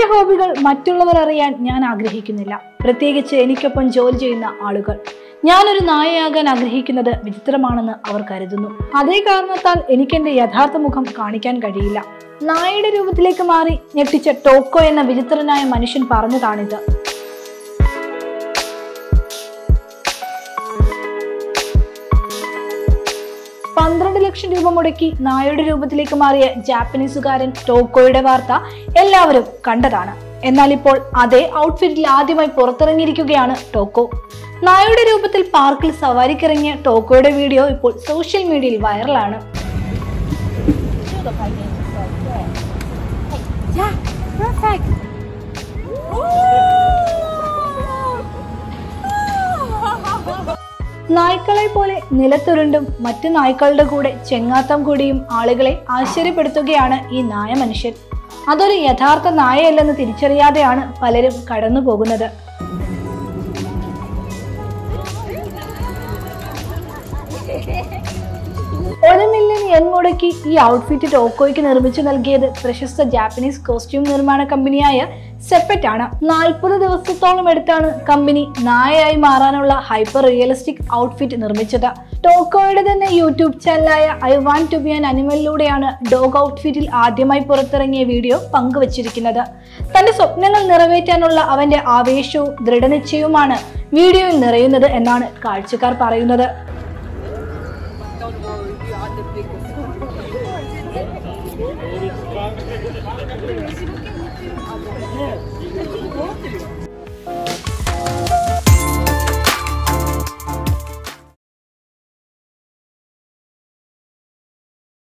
ഹോബികൾ മറ്റുള്ളവർ അറിയാൻ ഞാൻ ആഗ്രഹിക്കുന്നില്ല പ്രത്യേകിച്ച് എനിക്കൊപ്പം ജോലി ചെയ്യുന്ന ആളുകൾ ഞാനൊരു നായയാകാൻ ആഗ്രഹിക്കുന്നത് വിചിത്രമാണെന്ന് അവർ കരുതുന്നു അതേ കാരണത്താൽ എനിക്ക് എന്റെ യഥാർത്ഥ മുഖം കാണിക്കാൻ കഴിയില്ല നായയുടെ രൂപത്തിലേക്ക് മാറി ഞെട്ടിച്ച ടോക്കോ എന്ന വിചിത്രനായ മനുഷ്യൻ പറഞ്ഞതാണിത് പന്ത്രണ്ട് ലക്ഷം രൂപ മുടക്കി നായയുടെ രൂപത്തിലേക്ക് മാറിയ ജാപ്പനീസുകാരൻ ടോക്കോയുടെ വാർത്ത എല്ലാവരും കണ്ടതാണ് എന്നാൽ ഇപ്പോൾ അതേ ഔട്ട്ഫിറ്റിൽ ആദ്യമായി പുറത്തിറങ്ങിയിരിക്കുകയാണ് ടോക്കോ നായയുടെ രൂപത്തിൽ പാർക്കിൽ സവാരിക്കിറങ്ങിയ ടോക്കോയുടെ വീഡിയോ ഇപ്പോൾ സോഷ്യൽ മീഡിയയിൽ വൈറലാണ് 这个拍片是对对。Yeah, perfect. നായ്ക്കളെ പോലെ നിലത്തുരുണ്ടും മറ്റു നായ്ക്കളുടെ കൂടെ ചെങ്ങാത്തം കൂടിയും ആളുകളെ ആശ്ചര്യപ്പെടുത്തുകയാണ് ഈ നായ മനുഷ്യൻ അതൊരു യഥാർത്ഥ നായയല്ലെന്ന് തിരിച്ചറിയാതെയാണ് പലരും കടന്നു പോകുന്നത് ഒരു മില്യൺ യെൻ മുടക്കി ഈ ഔട്ട്ഫിറ്റ് ടോക്കോയ്ക്ക് നിർമ്മിച്ചു നൽകിയത് പ്രശസ്ത ജാപ്പനീസ് കോസ്റ്റ്യൂം നിർമ്മാണ കമ്പനിയായ സെപ്പറ്റ് ആണ് നാൽപ്പത് ദിവസത്തോളം എടുത്താണ് കമ്പനി നായയായി മാറാനുള്ള ഹൈപ്പർ റിയലിസ്റ്റിക് ഔട്ട്ഫിറ്റ് നിർമ്മിച്ചത് ടോക്കോയുടെ തന്നെ യൂട്യൂബ് ചാനലായ I want to be an അനിമലിലൂടെയാണ് ഡോഗ് ഔട്ട്ഫിറ്റിൽ ആദ്യമായി പുറത്തിറങ്ങിയ വീഡിയോ പങ്കുവച്ചിരിക്കുന്നത് തന്റെ സ്വപ്നങ്ങൾ നിറവേറ്റാനുള്ള അവന്റെ ആവേശവും ദൃഢനിശ്ചയവുമാണ് വീഡിയോയിൽ നിറയുന്നത് എന്നാണ് കാഴ്ചക്കാർ പറയുന്നത് Don't worry, we are the biggest.